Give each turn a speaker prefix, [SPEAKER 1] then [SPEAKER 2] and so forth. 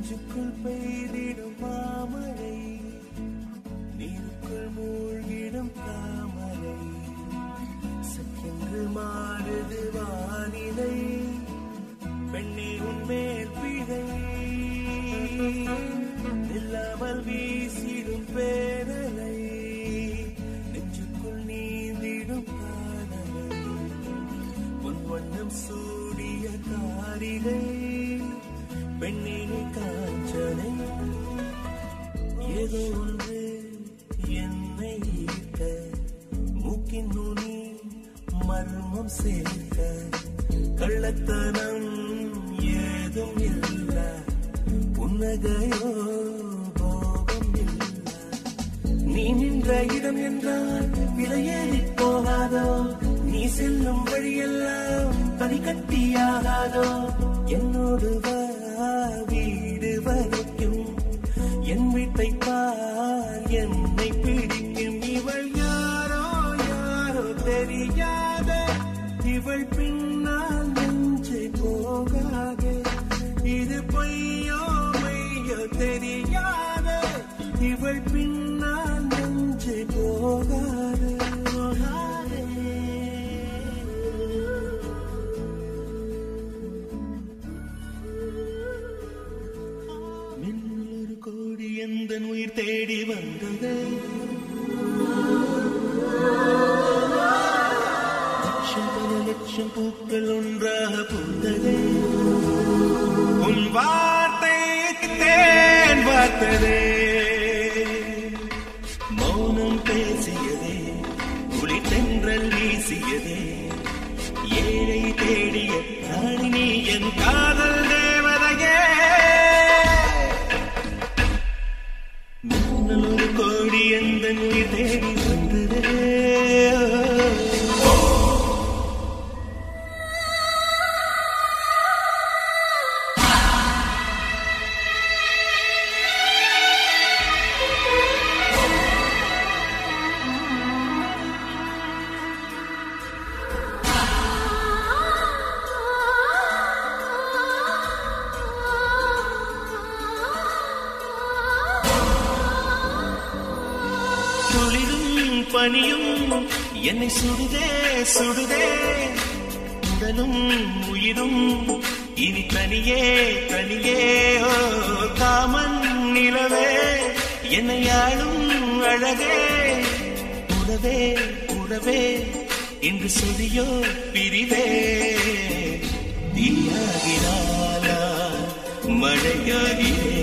[SPEAKER 1] நெஞ்சுக்குள் பெய்திடும் மாமழை நீருக்குள் மூழ்கிடும் தாமரை சக்கென்று மாறுது வானிலை பெண்ணே உன்மேல் பிழை நில்லாமல் வீசிடும் பேரலை நெஞ்சுக்குள் நீந்திடும் காதலை பொன் வண்ணம் சூடிய காரிகை பெண்ணே நீ காஞ்சனை ஏதோ ஒன்று என்னை ஈர்க்க மூக்கின் நுனி மர்மம் சேர்க்க கள்ளத்தனம் ஏதும் இல்ல புன்னகையோ போகம் இல்ல நீ நின்ற இடம் என்றால் விலையேறி போகாதோ நீ செல்லும் வழியெல்லாம் தனி கட்டியாகாதோ என்னோடு வா வீடு வரைக்கும் என் வீட்டை பார் என்னை பிடிக்கும் இவள் யாரோ யாரோ தெரியாத இவள் பின்னால் நெஞ்சை போகாதே இது பொய்யோ மையோ தெரியாத இவள் பின்னால் நெஞ்சை போகாதே போகாதே மின்னொரு கோடி எந்த உயிர் தேடி வந்தது லட்சம் பல லட்சம் பூக்கள் ஒன்றாக பூந்தது உன் வார்த்தை தேன் பார்த்ததே மௌனம் பேசியதே ஒளி தென்றல் வீசியதே ஏழை தேடிய ராணி நீ என் காதல் தேவதையே மின்னல் ஒரு கோடி எந்த உயிர் தேடி வந்ததே குளிரும் பனியும் என்னை சுடுதே சுடுதே உடலும் உயிரும் இனி தனியே தனியே ஓ காமன் நிலவே என்னை ஆளும் அழகே உடவே உடவே இன்று சொதியோ பிரிவே தீயாகினாலா மழையாகியே